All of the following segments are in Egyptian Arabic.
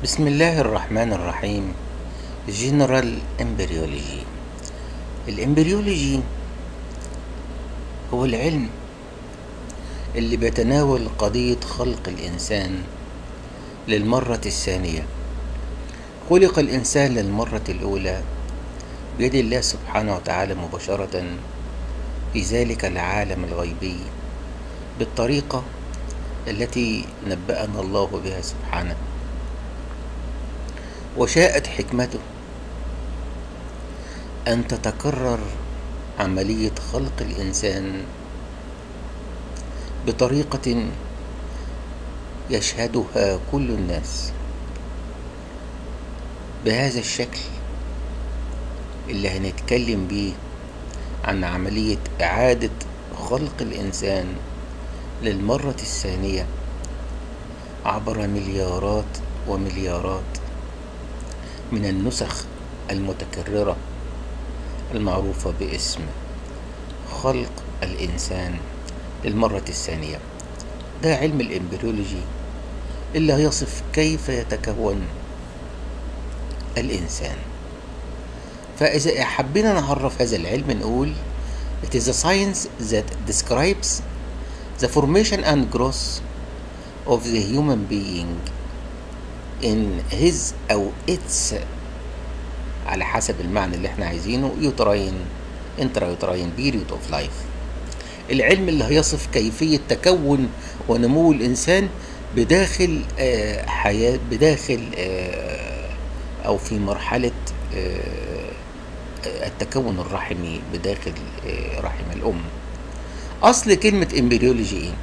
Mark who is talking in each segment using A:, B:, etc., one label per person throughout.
A: بسم الله الرحمن الرحيم جنرال امبريولوجي الامبريولوجي هو العلم اللي بيتناول قضية خلق الإنسان للمرة الثانية خلق الإنسان للمرة الأولى بيد الله سبحانه وتعالى مباشرة في ذلك العالم الغيبي بالطريقة التي نبأنا الله بها سبحانه وشاءت حكمته أن تتكرر عملية خلق الإنسان بطريقة يشهدها كل الناس بهذا الشكل اللي هنتكلم بيه عن عملية إعادة خلق الإنسان للمرة الثانية عبر مليارات ومليارات من النسخ المتكررة المعروفة باسم خلق الإنسان للمرة الثانية ده علم الإمبريولوجي اللي هيصف كيف يتكون الإنسان فإذا حبينا نعرف هذا العلم نقول It is a science that describes the formation and growth of the human being in his أو its على حسب المعنى اللي احنا عايزينه يوتراين انترا يوتراين بيريود اوف لايف العلم اللي هيصف كيفية تكون ونمو الإنسان بداخل آه حياة بداخل آه أو في مرحلة آه التكون الرحمي بداخل رحم الأم أصل كلمة امبريولوجي إيه؟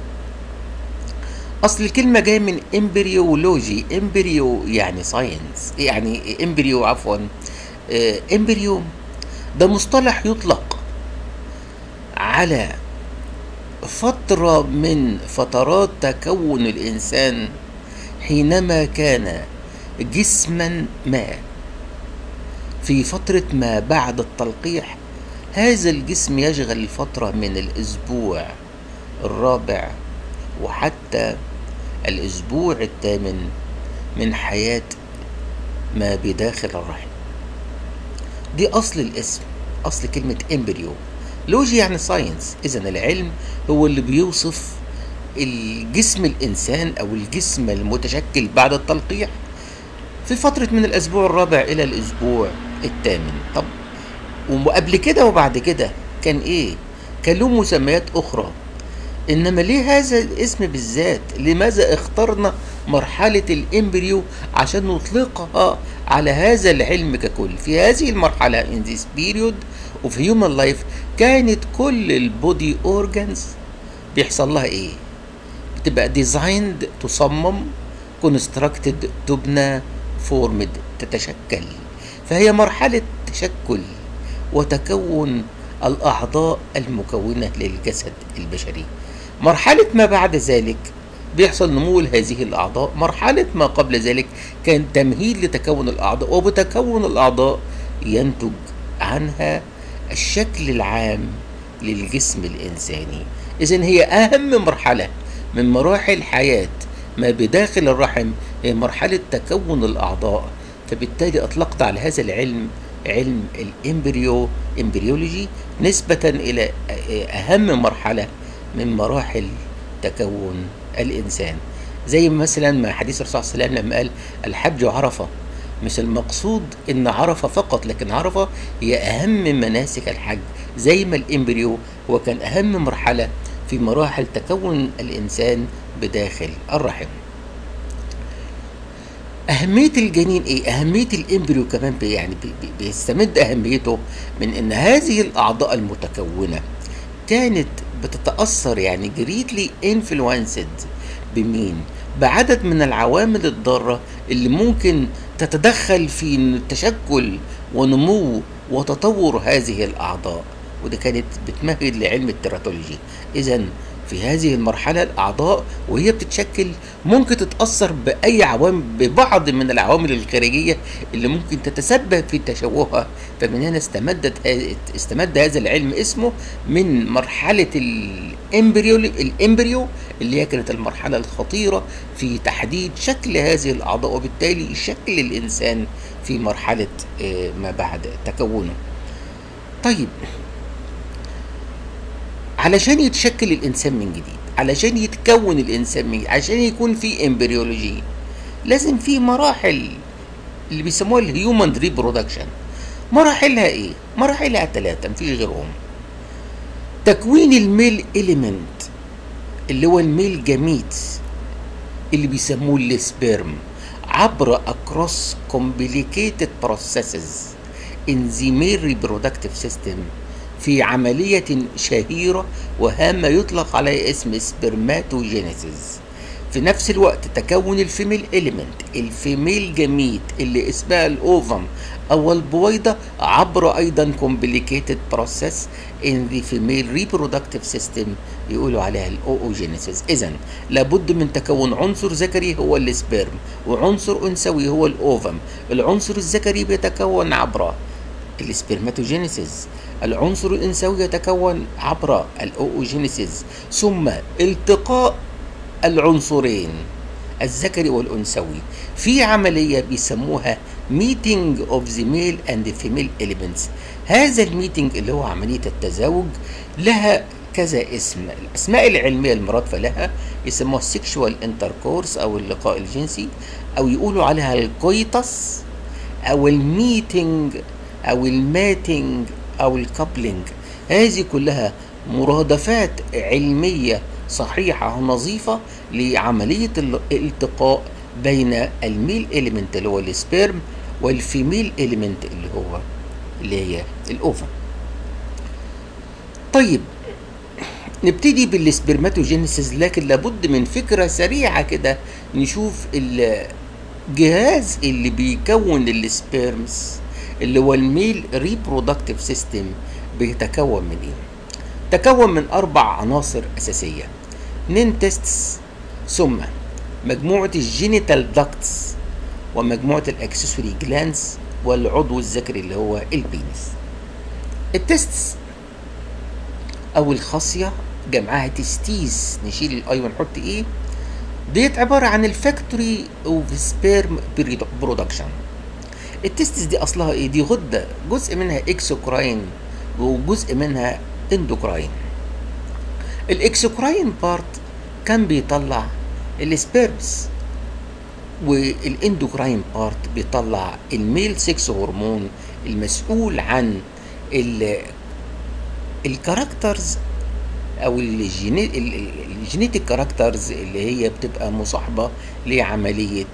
A: اصل الكلمه جايه من امبريولوجي امبريو يعني ساينس يعني امبريو عفوا امبريو ده مصطلح يطلق على فتره من فترات تكون الانسان حينما كان جسما ما في فتره ما بعد التلقيح هذا الجسم يشغل فتره من الاسبوع الرابع وحتى الأسبوع الثامن من حياة ما بداخل الرحم دي أصل الاسم أصل كلمة امبريو لوجي يعني ساينس إذا العلم هو اللي بيوصف الجسم الإنسان أو الجسم المتشكل بعد التلقيح في فترة من الأسبوع الرابع إلى الأسبوع الثامن طب وقبل كده وبعد كده كان إيه؟ كان له مسميات أخرى انما ليه هذا الاسم بالذات لماذا اخترنا مرحلة الامبريو عشان نطلقها على هذا العلم ككل في هذه المرحلة in this period of human life كانت كل البودي اورجانز بيحصل لها ايه بتبقى ديزايند تصمم كونستراكتد تبنى فورمد تتشكل فهي مرحلة تشكل وتكون الأعضاء المكونة للجسد البشري مرحلة ما بعد ذلك بيحصل نمو لهذه الأعضاء مرحلة ما قبل ذلك كان تمهيد لتكون الأعضاء وبتكون الأعضاء ينتج عنها الشكل العام للجسم الإنساني إذن هي أهم مرحلة من مراحل حياة ما بداخل الرحم هي مرحلة تكون الأعضاء فبالتالي أطلقت على هذا العلم علم الامبريو امبريولوجي نسبة إلى أهم مرحلة من مراحل تكون الإنسان زي مثلا ما حديث الرسول صلى الله عليه وسلم لما قال الحج عرفة مش المقصود إن عرفة فقط لكن عرفة هي أهم مناسك الحج زي ما الإمبريو هو كان أهم مرحلة في مراحل تكون الإنسان بداخل الرحم أهمية الجنين إيه؟ أهمية الإمبريو كمان بي يعني بي بيستمد أهميته من إن هذه الأعضاء المتكونة كانت بتتأثر يعني جريتلي انفلونسد بمين؟ بعدد من العوامل الضارة اللي ممكن تتدخل في تشكل ونمو وتطور هذه الأعضاء وده كانت بتمهد لعلم التيراتولوجي إذا في هذه المرحلة الأعضاء وهي بتتشكل ممكن تتأثر بأي عوامل ببعض من العوامل الخارجية اللي ممكن تتسبب في تشوهها فمن هنا استمدت ه- استمد هذا العلم اسمه من مرحلة الإمبريو الإمبريو اللي هي كانت المرحلة الخطيرة في تحديد شكل هذه الأعضاء وبالتالي شكل الإنسان في مرحلة آه، ما بعد تكونه طيب علشان يتشكل الانسان من جديد علشان يتكون الانسان من جديد عشان يكون في امبريولوجي لازم في مراحل اللي بيسموها الهيومن ريبرودكشن مراحلها ايه مراحلها ثلاثه مفيش غيرهم تكوين الميل اليمنت اللي هو الميل جميت اللي بيسموه السبيرم عبر across complicated processes in the male reproductive system في عملية شهيرة وهامة يطلق عليها اسم سبرماتوجينيسيس في نفس الوقت تكون الفيميل إليمنت الفيميل جميت اللي اسمها الأوفم أو البويضة عبر أيضا complicated process in the female reproductive system يقولوا عليها الأوجينيسيس إذا لابد من تكون عنصر ذكري هو السبرم وعنصر أنثوي هو الأوفم العنصر الذكري بيتكون عبر السبرماتوجينيسيس العنصر الانثوي يتكون عبر الاوجينيسيس ثم التقاء العنصرين الذكري والانثوي في عمليه بيسموها meeting of the male and the female elements هذا الميتنج اللي هو عمليه التزاوج لها كذا اسم الاسماء العلميه المرادفه لها يسموها sexual intercourse او اللقاء الجنسي او يقولوا عليها الكويتس او الميتنج او الماتنج او الكابلنج هذه كلها مرادفات علميه صحيحه نظيفه لعمليه الالتقاء بين الميل اليمنت اللي هو السبيرم والفيميل اليمنت اللي هو اللي هي الاوفم طيب نبتدي بالسبرماتوجينيسيس لكن لابد من فكره سريعه كده نشوف الجهاز اللي بيكون السبيرمز اللي هو الميل ريبرودكتيف سيستم بيتكون من ايه تكون من اربع عناصر اساسيه ننتستس ثم مجموعه الجينيتال داكتس ومجموعه الاكسسوري جلانس والعضو الذكري اللي هو البينس التستس او الخاصيه جمعها تستيس نشيل الاي ونحط ايه ديت عباره عن الفاكتوري اوف سبيرم برودكشن التستس دي اصلها ايه دي غده جزء منها اكسوكراين وجزء منها اندوكراين الاكسوكراين بارت كان بيطلع السبيرمز والاندوكراين بارت بيطلع الميل سكس هرمون المسؤول عن الكاركترز او الجينيتيك كاركترز اللي هي بتبقى مصاحبه لعمليه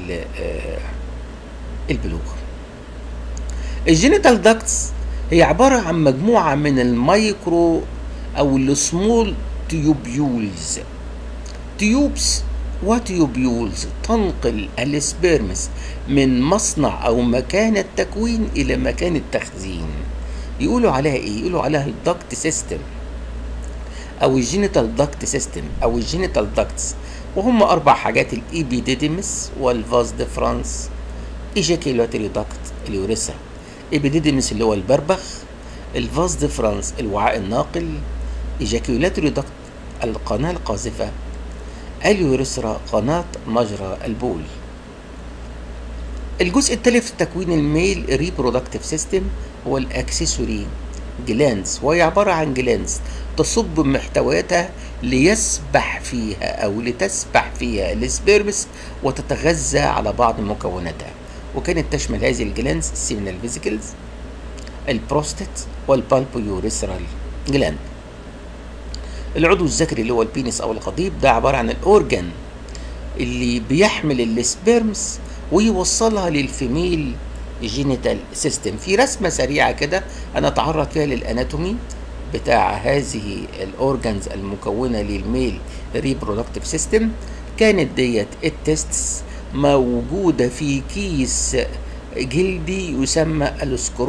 A: البلوغ الجينيتال داكتس هي عبارة عن مجموعة من المايكرو أو السمول تيوبيولز تيوبس وتيوبيولز تنقل السبيرمس من مصنع أو مكان التكوين إلى مكان التخزين يقولوا عليها إيه؟ يقولوا عليها الدكت سيستم أو الجينيتال دكت سيستم أو الجينيتال داكتس وهم أربع حاجات الإيبيديديمس والفاز ديفرانس ايجاكيولاتوري داكت اليوريثرا ابيديديمس اللي هو البربخ الفاز ديفرانس الوعاء الناقل ايجاكيولاتوري داكت القناة القاذفة اليوريثرا قناة مجرى البول الجزء الثالث في تكوين الميل ريبرودكتيف سيستم هو الاكسسوري جلانس وهي عبارة عن جلانس تصب محتوياتها ليسبح فيها أو لتسبح فيها السبيرمس وتتغذى على بعض مكوناتها وكانت تشمل هذه الجلانس السيمينال فيزيكلز البروستات والبالبو يوريثرال جلاند العضو الذكري اللي هو البينس او القضيب ده عباره عن الاورجن اللي بيحمل السبيرمز ويوصلها للفيميل جينيتال سيستم في رسمه سريعه كده انا اتعرض فيها للاناتومي بتاع هذه الاورجنز المكونه للميل ريبرودكتيف سيستم كانت ديت التستس موجودة في كيس جلدي يسمى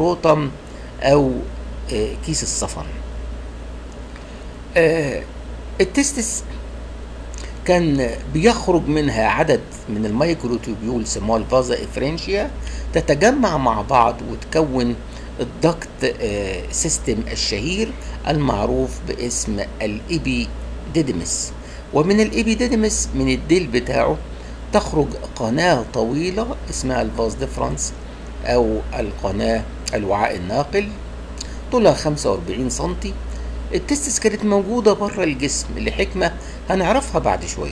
A: السكروتم أو كيس الصفن التستس كان بيخرج منها عدد من الميكروتوبيول سموها الفازا افرنشيا تتجمع مع بعض وتكون الضغط سيستم الشهير المعروف باسم الإبيديدمس ومن الإبيديدمس من الديل بتاعه تخرج قناة طويلة اسمها الفاز ديفرنس أو القناة الوعاء الناقل طولها 45 سنتي التستس كانت موجودة بره الجسم لحكمة هنعرفها بعد شوية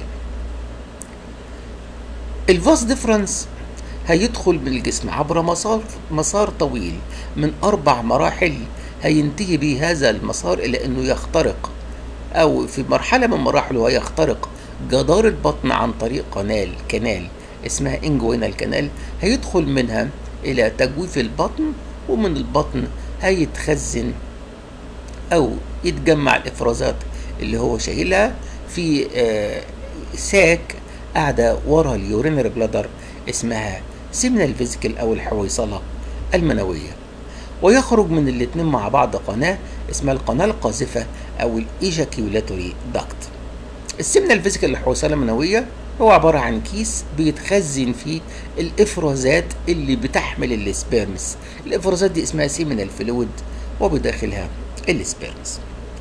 A: الفاز ديفرنس هيدخل بالجسم عبر مسار مسار طويل من أربع مراحل هينتهي به هذا المسار إلى أنه يخترق أو في مرحلة من مراحله هيخترق جدار البطن عن طريق قنال كنال اسمها انجوينال كانال هيدخل منها إلى تجويف البطن ومن البطن هيتخزن أو يتجمع الإفرازات اللي هو شايلها في آه ساك قاعدة ورا اليورينري بلادر اسمها سيمنال فيزيكال أو الحويصلة المنوية ويخرج من الاتنين مع بعض قناة اسمها القناة القاذفة أو الإيجاكيولاتوري داكت السيمنال فيزيكال الحويصلة المنوية هو عبارة عن كيس بيتخزن فيه الإفرازات اللي بتحمل السبيرمس الإفرازات دي اسمها سيمنال فلويد وبداخلها السبيرمس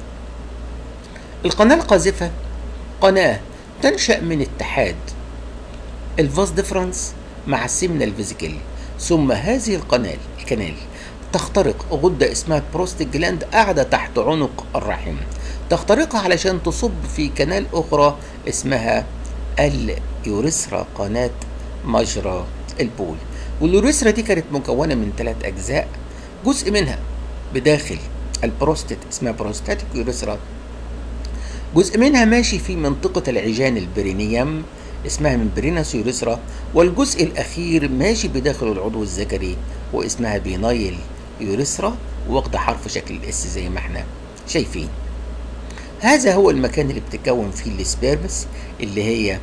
A: القناة القاذفة قناة تنشأ من اتحاد الفاز ديفرنس مع السيمنال فيزيكال ثم هذه القنال الكنال تخترق غدة اسمها بروستيك جلاند قاعدة تحت عنق الرحم تخترقها علشان تصب في كنال أخرى اسمها اليوريثرا قناة مجرى البول واليوريثرا دي كانت مكونة من ثلاث أجزاء جزء منها بداخل البروستات اسمها بروستاتيك يوريثرا جزء منها ماشي في منطقة العجان البرينيوم اسمها ممبرينس يوريثرا والجزء الأخير ماشي بداخل العضو الذكري واسمها بينايل يوريثرا واخدة حرف شكل الاس زي ما احنا شايفين هذا هو المكان اللي بتتكون فيه السبيرمس اللي هي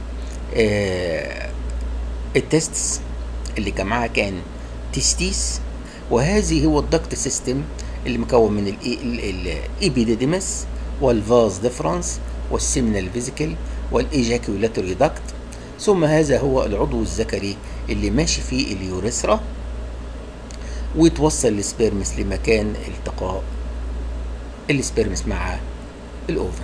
A: آه التستس اللي جمعها كان تستيس وهذه هو الدكت سيستم اللي مكون من الايبيديديمس والفاز ديفرنس والسيمنال فيزيكال والايجاكيولاتوري داكت ثم هذا هو العضو الذكري اللي ماشي فيه اليوريثرا ويتوصل السبيرمس لمكان التقاء السبيرمس مع الاوفن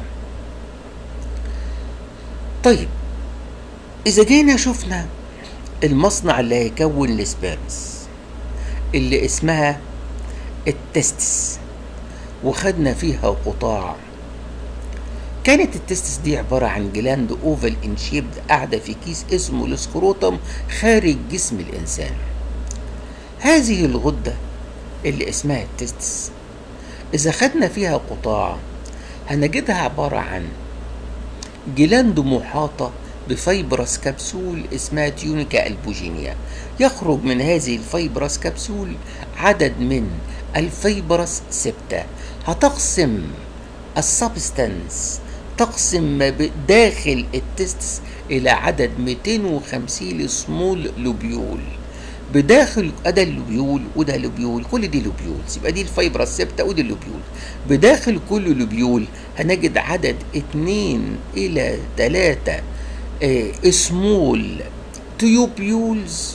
A: طيب اذا جينا شفنا المصنع اللي هيكون السبيرمس اللي اسمها التستس وخدنا فيها قطاع كانت التستس دي عبارة عن جلاند اوفال انشيبد قاعدة في كيس اسمه السكروتم خارج جسم الإنسان هذه الغدة اللي اسمها التستس إذا خدنا فيها قطاع هنجدها عبارة عن جلاند محاطة بفيبرس كبسول اسمها تيونيكا البوجينيا يخرج من هذه الفيبرس كبسول عدد من الفيبرس سبتة هتقسم السبستانس تقسم داخل التستس إلى عدد 250 سمول لوبيول بداخل أدا اللوبيول وده لوبيول كل دي لوبيولز يبقى دي الفايبرا الثابتة ودي اللوبيول بداخل كل لوبيول هنجد عدد اتنين إلى تلاتة اه سمول تيوبيولز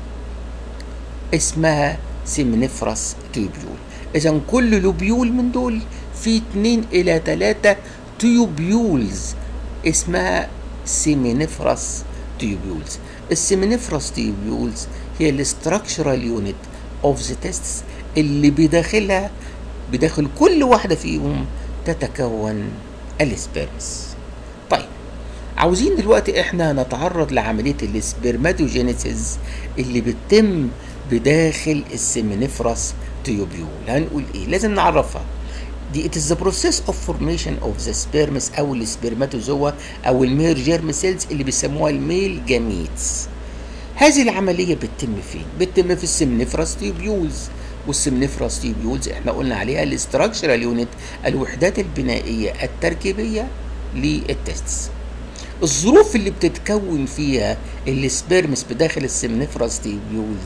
A: اسمها سيمنفرس تيوبيول إذا كل لوبيول من دول في اتنين إلى تلاتة تيوبيولز اسمها سيمينيفرس تيوبيولز السيمينيفرس تيوبيولز هي الاستراكشرال يونت اوف ذا تيستس اللي بداخلها بداخل كل واحده فيهم تتكون السبيرمس طيب عاوزين دلوقتي احنا نتعرض لعمليه السبرماتوجينيسيس اللي بتتم بداخل السيمينيفرس تيوبيول هنقول ايه لازم نعرفها دي it is the process of formation of the sperms او السبرماتوزوا او المير جيرم سيلز اللي بيسموها الميل جاميتس هذه العمليه بتتم فين بتتم في السمنفرس تيوبيولز والسمنفرس تيوبيولز احنا قلنا عليها الاستراكشرال يونت الوحدات البنائيه التركيبيه للتستس الظروف اللي بتتكون فيها السبيرمس بداخل السمنفرس تيوبيولز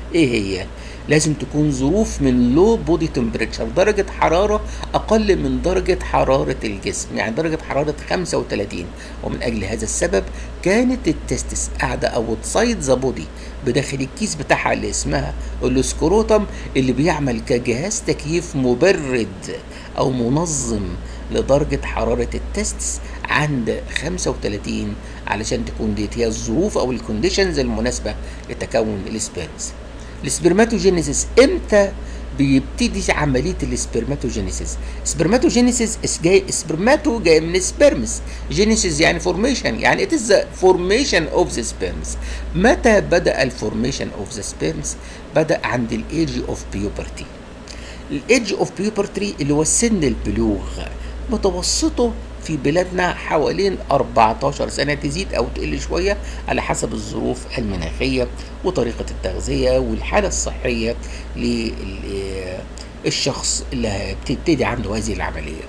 A: ايه هي لازم تكون ظروف من لو بودي تمبريتشر درجة حرارة أقل من درجة حرارة الجسم يعني درجة حرارة 35 ومن أجل هذا السبب كانت التستس قاعدة أوتسايد ذا بودي بداخل الكيس بتاعها اللي اسمها السكروتم اللي بيعمل كجهاز تكييف مبرد أو منظم لدرجة حرارة التستس عند 35 علشان تكون ديت هي الظروف أو الكونديشنز المناسبة لتكون السبيرمز السبرماتوجينيسيس امتى بيبتدي عمليه السبرماتوجينيسيس سبرماتوجينيسيس جاي سبرماتو جاي من سبرمس جينيسيس يعني فورميشن يعني it is the formation of the sperms متى بدا الفورميشن اوف ذا سبيرمز بدا عند الايدج اوف بيوبرتي الايدج اوف بيوبرتي اللي هو سن البلوغ متوسطه في بلادنا حوالين 14 سنة تزيد أو تقل شوية على حسب الظروف المناخية وطريقة التغذية والحالة الصحية للشخص اللي بتبتدي عنده هذه العملية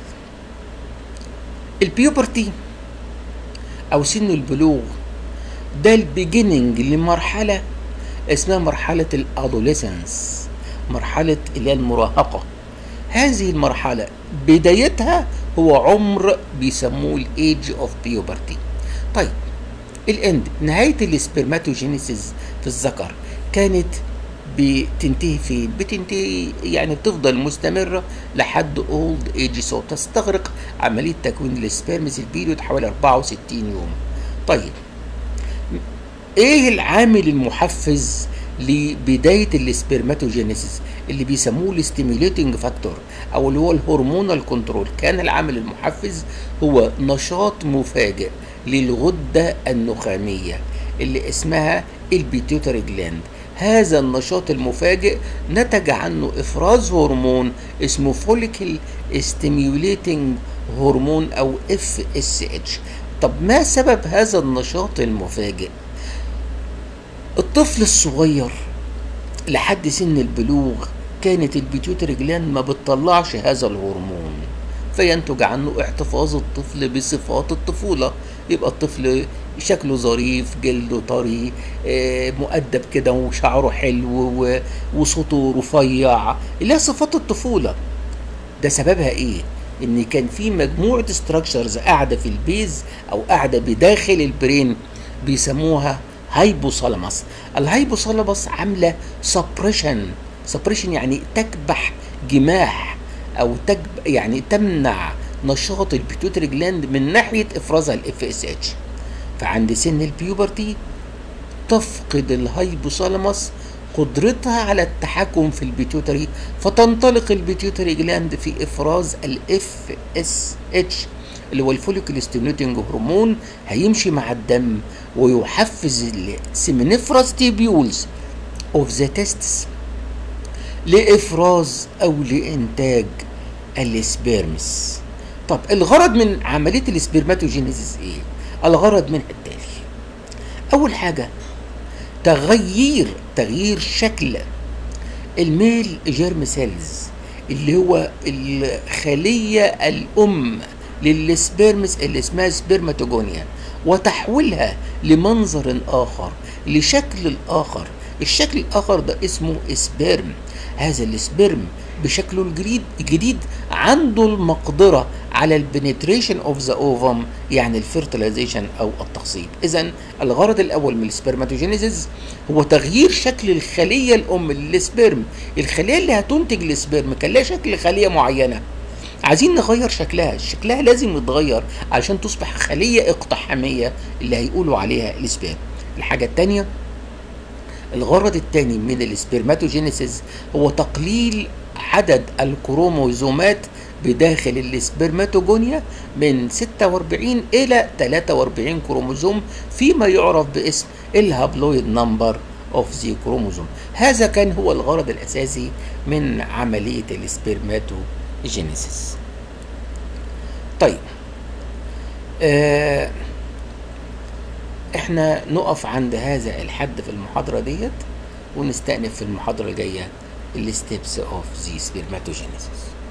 A: البيوبرتي أو سن البلوغ ده البيجيننج لمرحلة اسمها مرحلة الأدوليسنس مرحلة اللي هي المراهقة هذه المرحلة بدايتها هو عمر بيسموه الايدج اوف بيوبرتي طيب الاند نهاية السبرماتوجينيسيس في الذكر كانت بتنتهي فين؟ بتنتهي يعني بتفضل مستمرة لحد اولد ايج سو تستغرق عملية تكوين السبيرمز البيريود حوالي 64 يوم. طيب ايه العامل المحفز لبداية السبرماتوجينيسيس اللي بيسموه الاستيميوليتنج فاكتور او اللي هو الهرمونال كنترول كان العامل المحفز هو نشاط مفاجئ للغدة النخامية اللي اسمها البيتيوتري جلاند هذا النشاط المفاجئ نتج عنه افراز هرمون اسمه فوليكل ستيميوليتنج هرمون او اف اس اتش طب ما سبب هذا النشاط المفاجئ الطفل الصغير لحد سن البلوغ كانت البيتيوتري جلاند ما بتطلعش هذا الهرمون فينتج عنه احتفاظ الطفل بصفات الطفولة يبقى الطفل شكله ظريف جلده طري آه، مؤدب كده وشعره حلو و- وصوته رفيع اللي هي صفات الطفولة ده سببها ايه ان كان في مجموعة ستراكشرز قاعدة في البيز او قاعدة بداخل البرين بيسموها هايبوثالاموس الهايبوثالاموس عاملة سبريشن سبريشن يعني تكبح جماح او تكب يعني تمنع نشاط البيتوتري جلاند من ناحية افرازها الاف اس اتش فعند سن البيوبرتي تفقد الهايبوثالاموس قدرتها على التحكم في البيتيوتري فتنطلق البيتيوتري جلاند في افراز الاف اس اتش اللي هو الفوليكل ستيموليتنج هرمون هيمشي مع الدم ويحفز السيمينيفراس تيبيولز اوف ذا تيستس لافراز او لانتاج السبيرمز طب الغرض من عمليه السبرماتوجينيسيس ايه الغرض منها التالي اول حاجه تغيير تغيير شكل الميل جيرم سيلز اللي هو الخلية الأم للسبيرمز اللي اسمها سبرماتوجونيا وتحويلها لمنظر آخر لشكل الآخر الشكل الآخر ده اسمه سبيرم هذا السبيرم بشكله الجديد الجديد عنده المقدرة على البنتريشن اوف ذا اوفم يعني الفيرتلايزيشن او التخصيب اذا الغرض الاول من السبرماتوجينيسيس هو تغيير شكل الخليه الام للسبرم الخليه اللي هتنتج السبرم كان لها شكل خليه معينه عايزين نغير شكلها شكلها لازم يتغير علشان تصبح خليه اقتحاميه اللي هيقولوا عليها السبرم الحاجه الثانيه الغرض الثاني من السبرماتوجينيسيس هو تقليل عدد الكروموزومات بداخل السبرماتوجونيا من 46 إلى 43 كروموزوم فيما يعرف باسم الهابلويد نمبر اوف ذا كروموزوم هذا كان هو الغرض الأساسي من عملية السبرماتوجينيسيس طيب آه احنا نقف عند هذا الحد في المحاضرة ديت ونستأنف في المحاضرة الجاية الستبس اوف ذا سبرماتوجينيسيس